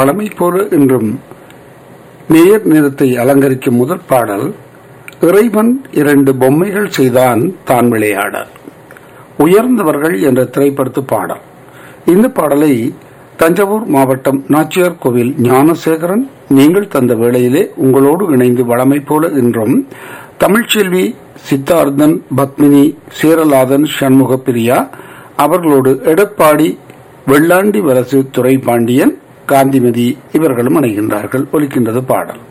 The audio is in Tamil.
வளமை போல இன்றும் நேர் நிறத்தை அலங்கரிக்கும் முதற் பாடல் இறைவன் இரண்டு பொம்மைகள் செய்தான் தான் விளையாட உயர்ந்தவர்கள் என்ற திரைப்படத்து பாடல் இந்த பாடலை தஞ்சாவூர் மாவட்டம் நாச்சியார் கோவில் ஞானசேகரன் நீங்கள் தந்த வேளையிலே உங்களோடு இணைந்து வளமை போல இன்றும் தமிழ்ச்செல்வி சித்தார்த்தன் பத்மினி சேரலாதன் சண்முக பிரியா அவர்களோடு எடப்பாடி வெள்ளாண்டி வலசு துறை பாண்டியன் காந்திமதி இவர்களும் இணைகின்றார்கள் ஒலிக்கின்றது பாடல்